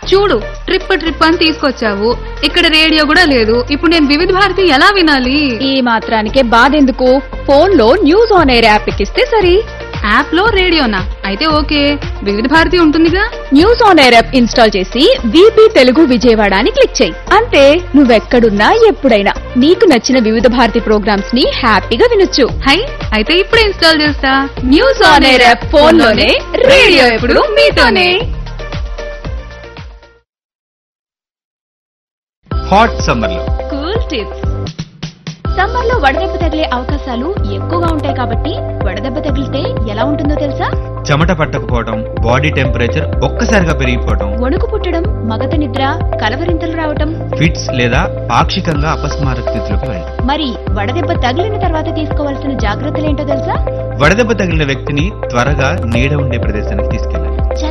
చూడు trip trip అని తీసుకొచ్చావు ఇక్కడ రేడియో కూడా లేదు ఇప్పుడు నేను వివిధ భారతి ఎలా వినాలి ఈ మాత్రానికే బాధెందుకు ఫోన్ లో న్యూస్ ఆన్ ఎయిర్ యాప్ ఎక్కిస్తే సరి యాప్ లో రేడియోనా అయితే ఓకే వివిధ భారతి ఉంటుందిగా news on air app install చేసి వీపీ తెలుగు విజయవాడ అని క్లిక్ చేయి అంతే నువ్వెక్కడున్నా ఎప్పుడైనా నీకు నచ్చిన వివిధ భారతి ప్రోగ్రామ్స్ ని హ్యాపీగా వినొచ్చు హై అయితే ఇప్పుడే ఇన్స్టాల్ చేస్తా news on air app phone లోనే రేడియో ఎప్పుడు మీతోనే హాట్ సమ్మర్ లో కూల్ టిప్స్ సమ్మర్ లో వడదెబ్బ తగిలే అవకాశాలు ఎక్కువగా ఉంటాయి కాబట్టి వడదెబ్బ తగిలితే ఎలా ఉంటుందో తెలుసా చెమట పట్టకపోవడం బాడీ టెంపరేచర్ ఒక్కసారిగా పెరిగిపోవడం వణుకు పుట్టడం మగత నిద్ర కలవరింతలు రావటం ఫిట్స్ లేదా పాక్షికంగా అపస్మారక స్థితిలోకి వెళ్ళడం మరి వడదెబ్బ తగిలిన తర్వాత తీసుకోవాల్సిన జాగ్రత్తలేంటో తెలుసా వడదెబ్బ తగిలిన వ్యక్తిని త్వరగా నీడ ఉండే ప్రదేశానికి తీసుకెళ్ళాలి